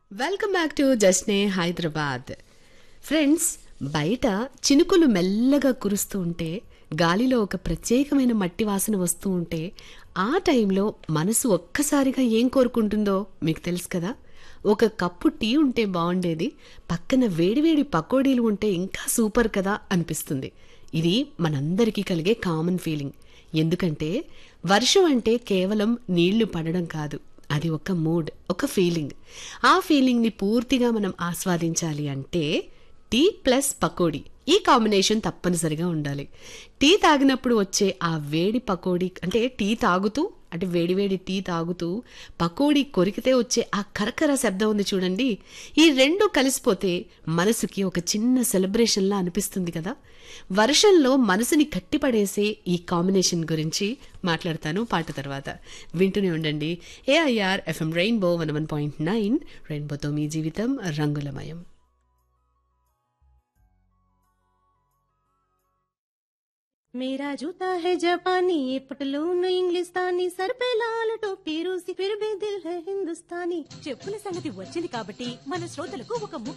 welcome back to Jashne Hyderabad friends బయట చినుకులు మెల్లగా కురుస్తూ ఉంటే గాలిలో ఒక ప్రత్యేకమైన మట్టి వాసన వస్తూ ఉంటే ఆ టైంలో మనసు ఒక్కసారిగా ఏం కోరుకుంటుందో మీకు తెలుసు కదా ఒక కప్పు టీ ఉంటే బాగుండేది పక్కన వేడివేడి పకోడీలు ఉంటే ఇంకా సూపర్ కదా అనిపిస్తుంది ఇది మనందరికీ కలిగే కామన్ ఫీలింగ్ ఎందుకంటే వర్షం అంటే కేవలం నీళ్లు పడడం కాదు అది ఒక మూడ్ ఒక ఫీలింగ్ ఆ ఫీలింగ్ని పూర్తిగా మనం ఆస్వాదించాలి అంటే టీ ప్లస్ పకోడీ ఈ కాంబినేషన్ తప్పనిసరిగా ఉండాలి టీ తాగినప్పుడు వచ్చే ఆ వేడి పకోడీ అంటే టీ తాగుతూ అంటే వేడివేడి టీ తాగుతూ పకోడీ కొరికితే వచ్చే ఆ కరకర శబ్దం ఉంది చూడండి ఈ రెండు కలిసిపోతే మనసుకి ఒక చిన్న సెలబ్రేషన్లా అనిపిస్తుంది కదా వర్షంలో మనసుని కట్టిపడేసే ఈ కాంబినేషన్ గురించి మాట్లాడతాను పాట తర్వాత వింటూనే ఉండండి AIR FM rainbow one one point nine రెయిన్బోతో మీ జీవితం రంగులమయం मेरा जूता है जापानी ये पटलून इंग्लिस्तानी सर पे लाल टोपी रूसी फिर भी दिल है हिंदुस्तानी చెప్పుల సంగతి వచ్చింది కాబట్టి మన శ్రోతలకు ఒక